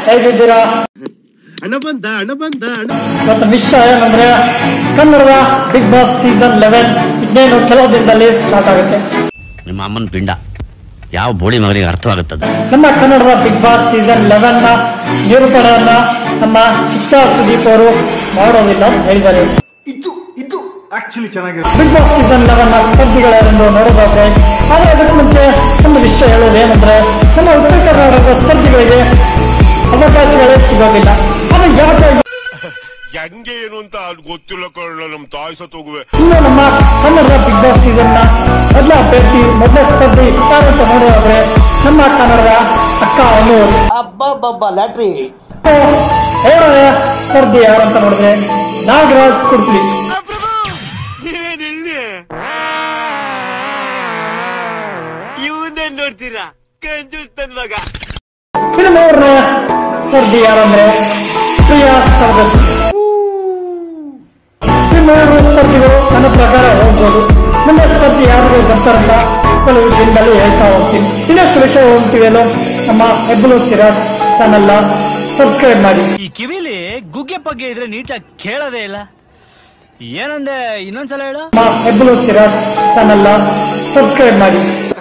ಹೇಗಿದ್ದೀರಾ ಹಣ ಬಂದ ಹಣ ಬಂದ ಹಣ ಇವತ್ತು ವಿಷಯ ಏನಂದ್ರೆ ಕನ್ನಡದ ಬಿಗ್ ಬಾಸ್ ಸೀಸನ್ ಲೆವೆನ್ ಇನ್ನೇನು ಕೆಲವು ದಿನದಲ್ಲಿ ಸ್ಟಾರ್ಟ್ ಆಗುತ್ತೆ ನಿಮ್ಮ ಅಮ್ಮನ ಪಿಂಡ ಯಾವ ಬೋಳಿ ಮಗನಿಗೆ ಅರ್ಥವಾಗುತ್ತದೆ ನಮ್ಮ ಕನ್ನಡದ ಬಿಗ್ ಬಾಸ್ ಸೀಸನ್ ಲೆವೆನ್ ನ ನಿರೂಪಣೆಯನ್ನ ನಮ್ಮ ಕಿಚ್ಚ ಸುದೀಪ್ ಅವರು ಮಾಡೋದಿಲ್ಲ ಅಂತ ಹೇಳಿದ್ದಾರೆ ಇದು ಇದು ಆಕ್ಚುಲಿ ಚೆನ್ನಾಗಿರೋ ಬಿಗ್ ಬಾಸ್ ಸೀಸನ್ ಲೆವೆನ್ ನ ಸ್ಪರ್ಧಿಗಳೆಂದು ನೋಡೋದಾದ್ರೆ ಆದರೆ ಅದಕ್ಕೆ ಮುಂಚೆ ಒಂದು ವಿಷಯ ಹೇಳೋದು ಏನಂದ್ರೆ ನಮ್ಮ ಉತ್ತರ ಕರ್ನಾಟಕದ ಸ್ಪರ್ಧಿಗಳಿಗೆ ಅವಕಾಶಗಳೇ ಸಿಗೋದಿಲ್ಲ ಅದು ಯಾಕೆ ಹೆಂಗೆ ಏನು ಅಂತ ಗೊತ್ತಿಲ್ಲ ಕಳ್ಳ ನಮ್ ತಾಯಿ ಸತ್ತೋಗುವೆ ಇನ್ನು ನಮ್ಮ ಕನ್ನಡದ ಬಿಗ್ ಬಾಸ್ ಸೀಸನ್ ನ ಮೊದಲ ಅಭ್ಯರ್ಥಿ ಮೊದಲ ಸ್ಪರ್ಧಿ ಯಾರು ಅಂತ ನೋಡೋದಾದ್ರೆ ನಮ್ಮ ಕನ್ನಡದ ಅಕ್ಕ ಅನು ಅಬ್ಬಬ್ಬಬ್ಬ ಲ್ಯಾಟ್ರಿ ಎರಡನೇ ಸ್ಪರ್ಧಿ ಯಾರು ಅಂತ ನೋಡಿದ್ರೆ ನಾಗರಾಜ್ ಕುಡ್ಲಿ ಇವನ್ನೇ ನೋಡ್ತೀರಾ ಕಂಜೂಸ್ತನ್ ಮಗ ಇನ್ನು ಮೂರನೇ ಸ್ಪರ್ಧಿ ಯಾರಂದ್ರೆ ಪ್ರಿಯಾ ಸರ್ಗಸ್ ಈ ಮೂರು ಸ್ಪರ್ಧಿಗಳು ನನ್ನ ಪ್ರಕಾರ ಹೋಗ್ಬೋದು ಮುಂದೆ ಸ್ಪರ್ಧಿ ಯಾರು ಬರ್ತಾರಂತ ಕೆಲವು ದಿನದಲ್ಲಿ ಹೇಳ್ತಾ ಹೋಗ್ತೀನಿ ಇನ್ನಷ್ಟು ವಿಷಯ ಹೋಗ್ತೀವಲ್ಲೋ ನಮ್ಮ ಹೆಬ್ಬಲು ಸಿರಾಜ್ ಚಾನೆಲ್ ಸಬ್ಸ್ಕ್ರೈಬ್ ಮಾಡಿ ಈ ಕಿವಿಲಿ ಗುಗ್ಗೆ ಪಗ್ಗೆ ಇದ್ರೆ ನೀಟಾಗಿ ಕೇಳೋದೇ ಇಲ್ಲ ಏನಂದೆ ಇನ್ನೊಂದ್ಸಲ ಹೇಳು ನಮ್ಮ ಹೆಬ್ಬಲು ಸಿರಾಜ್ ಚಾನೆಲ್ ಸಬ್ಸ್ಕ್ರೈಬ್ ಮಾಡಿ